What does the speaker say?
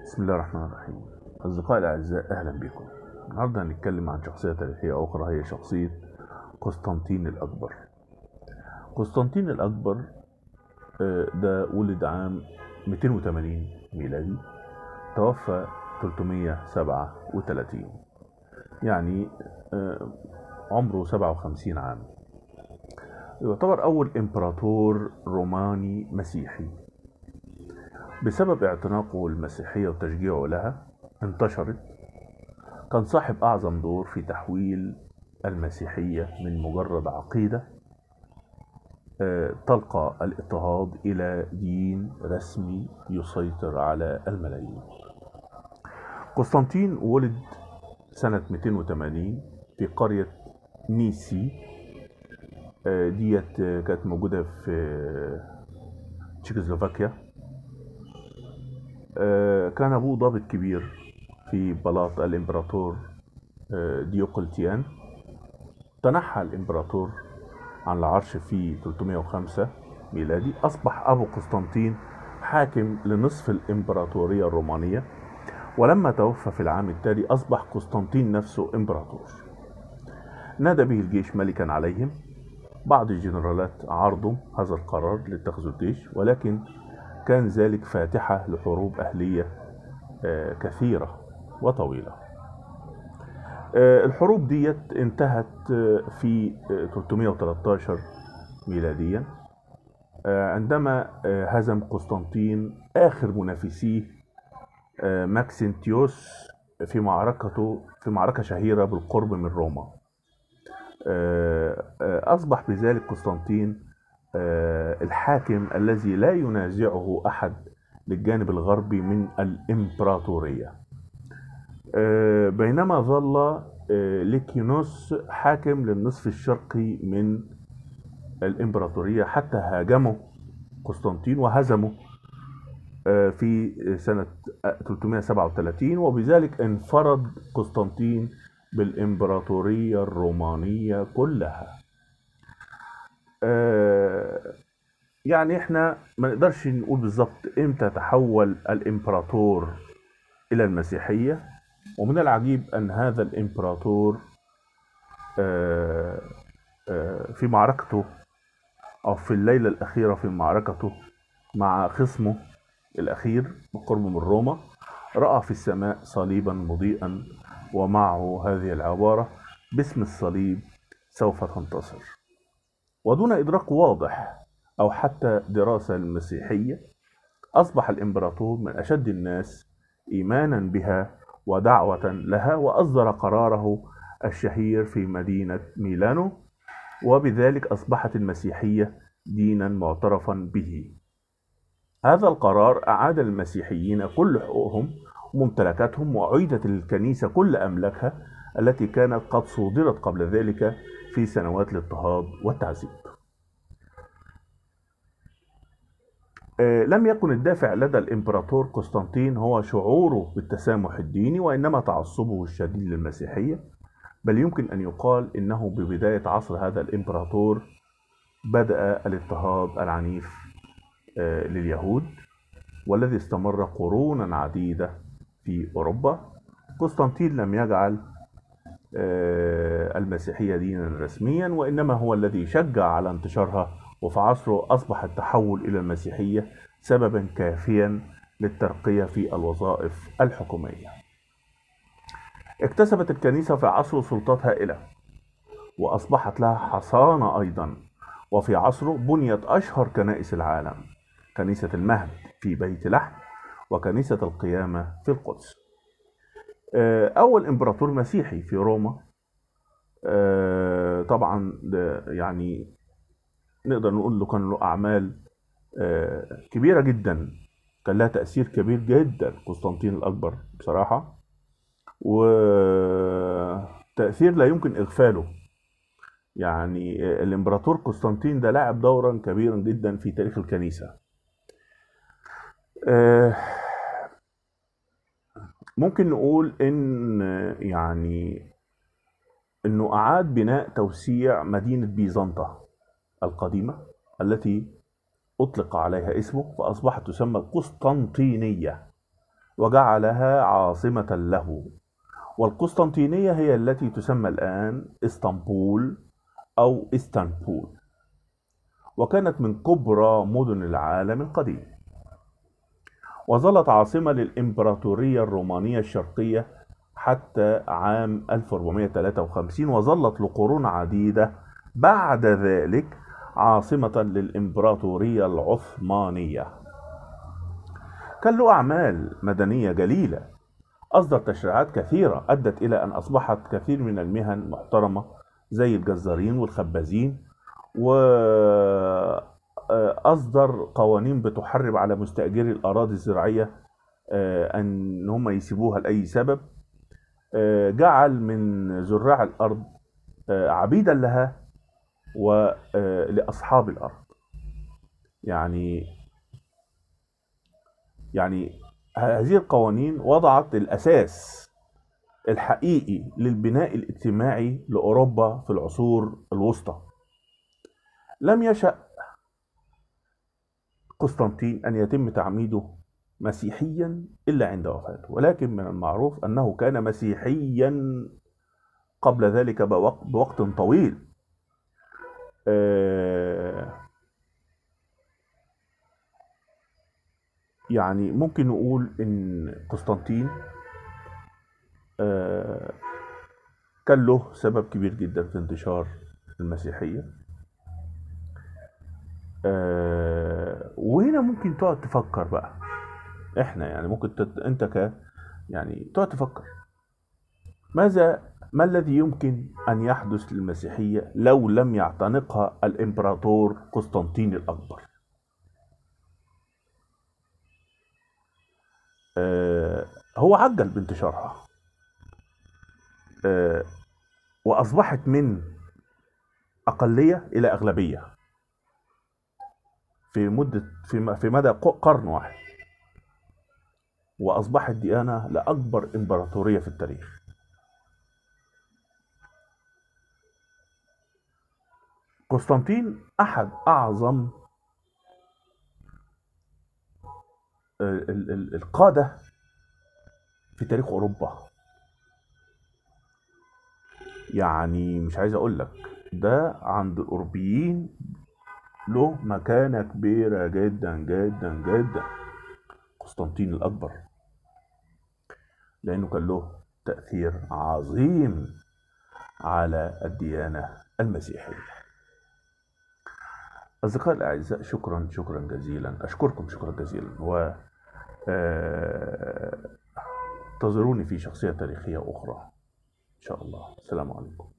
بسم الله الرحمن الرحيم أصدقائي الأعزاء أهلا بكم النهاردة هنتكلم عن شخصية تاريخية أخرى هي شخصية قسطنطين الأكبر قسطنطين الأكبر آه، ده ولد عام 280 ميلادي توفى 337 يعني آه، عمره 57 عام يعتبر أول إمبراطور روماني مسيحي بسبب اعتناقه المسيحية وتشجيعه لها انتشرت كان صاحب أعظم دور في تحويل المسيحية من مجرد عقيدة آه، تلقى الاضطهاد إلى دين رسمي يسيطر على الملايين قسطنطين ولد سنة 280 في قرية نيسي آه، ديت آه، كانت موجودة في تشيكوسلوفاكيا آه، كان أبوه ضابط كبير في بلاط الإمبراطور آه، ديوقلتيان تنحى الإمبراطور عن العرش في 305 ميلادي أصبح أبو قسطنطين حاكم لنصف الإمبراطورية الرومانية ولما توفى في العام التالي أصبح قسطنطين نفسه إمبراطور نادى به الجيش ملكا عليهم بعض الجنرالات عارضوا هذا القرار لاتخذوا الجيش ولكن كان ذلك فاتحة لحروب أهلية آه، كثيرة وطويلة آه، الحروب ديت انتهت آه، في آه، 313 ميلاديا آه، عندما آه، هزم قسطنطين آخر منافسيه آه، ماكسنتيوس في معركته في معركة شهيرة بالقرب من روما آه، آه، أصبح بذلك قسطنطين آه، الحاكم الذي لا ينازعه أحد للجانب الغربي من الإمبراطورية آه، بينما ظل آه، ليكينوس حاكم للنصف الشرقي من الإمبراطورية حتى هاجمه قسطنطين وهزمه آه، في سنة 337 وبذلك انفرد قسطنطين بالإمبراطورية الرومانية كلها آه، يعني احنا ما نقدرش نقول بالظبط امتى تحول الامبراطور الى المسيحيه ومن العجيب ان هذا الامبراطور آه، آه، في معركته او في الليله الاخيره في معركته مع خصمه الاخير بالقرب من روما راى في السماء صليبا مضيئا ومعه هذه العباره باسم الصليب سوف تنتصر ودون إدراك واضح أو حتى دراسة للمسيحية أصبح الإمبراطور من أشد الناس إيمانا بها ودعوة لها وأصدر قراره الشهير في مدينة ميلانو وبذلك أصبحت المسيحية دينا معترفا به هذا القرار أعاد المسيحيين كل حقوقهم وممتلكاتهم وأعيدت للكنيسة كل أملاكها التي كانت قد صودرت قبل ذلك في سنوات الاضطهاد والتعذيب. آه، لم يكن الدافع لدى الامبراطور قسطنطين هو شعوره بالتسامح الديني وانما تعصبه الشديد للمسيحيه بل يمكن ان يقال انه ببدايه عصر هذا الامبراطور بدا الاضطهاد العنيف آه، لليهود والذي استمر قرونا عديده في اوروبا قسطنطين لم يجعل آه، المسيحية دينا رسميا وإنما هو الذي شجع على انتشارها وفي عصره أصبح التحول إلى المسيحية سببا كافيا للترقية في الوظائف الحكومية اكتسبت الكنيسة في عصره سلطات هائلة وأصبحت لها حصانة أيضا وفي عصره بنيت أشهر كنائس العالم كنيسة المهد في بيت لحم وكنيسة القيامة في القدس آه، أول إمبراطور مسيحي في روما آه، طبعا ده يعني نقدر نقول له كان له أعمال آه، كبيرة جدا كان لها تأثير كبير جدا قسطنطين الأكبر بصراحة وتأثير لا يمكن إغفاله يعني الإمبراطور قسطنطين ده لعب دورا كبيرا جدا في تاريخ الكنيسة آه، ممكن نقول ان يعني انه اعاد بناء توسيع مدينه بيزنطة القديمه التي اطلق عليها اسمه فاصبحت تسمى القسطنطينيه وجعلها عاصمة له والقسطنطينية هي التي تسمى الآن اسطنبول أو اسطنبول وكانت من كبرى مدن العالم القديم وظلت عاصمة للإمبراطورية الرومانية الشرقية حتى عام 1453 وظلت لقرون عديدة بعد ذلك عاصمة للإمبراطورية العثمانية كان له أعمال مدنية جليلة أصدر تشريعات كثيرة أدت إلى أن أصبحت كثير من المهن محترمة زي الجزارين والخبازين وأصدر قوانين بتحرم على مستأجري الأراضي الزراعية آه، أن هم يسيبوها لأي سبب آه، جعل من زراع الأرض آه، عبيدا لها ولأصحاب الأرض يعني يعني هذه القوانين وضعت الأساس الحقيقي للبناء الاجتماعي لأوروبا في العصور الوسطى لم يشأ قسطنطين أن يتم تعميده مسيحيا إلا عند وفاته ولكن من المعروف أنه كان مسيحيا قبل ذلك بوقت طويل آه، يعني ممكن نقول ان قسطنطين آه، كان له سبب كبير جدا في انتشار المسيحية آه، وهنا ممكن تقعد تفكر بقى احنا يعني ممكن تت... انت ك يعني تقعد تفكر ماذا ما الذي يمكن أن يحدث للمسيحية لو لم يعتنقها الإمبراطور قسطنطين الأكبر آه هو عجل بانتشارها آه وأصبحت من أقلية إلى أغلبية في مدة في في مدى قرن واحد وأصبحت ديانة لأكبر إمبراطورية في التاريخ قسطنطين أحد أعظم القادة في تاريخ أوروبا يعني مش عايز أقول لك ده عند الأوروبيين له مكانة كبيرة جدا جدا جدا قسطنطين الأكبر لأنه كان له تأثير عظيم على الديانة المسيحية أصدقائي الأعزاء شكرا شكرا جزيلا أشكركم شكرا جزيلا و آه، انتظروني في شخصية تاريخية أخرى إن شاء الله السلام عليكم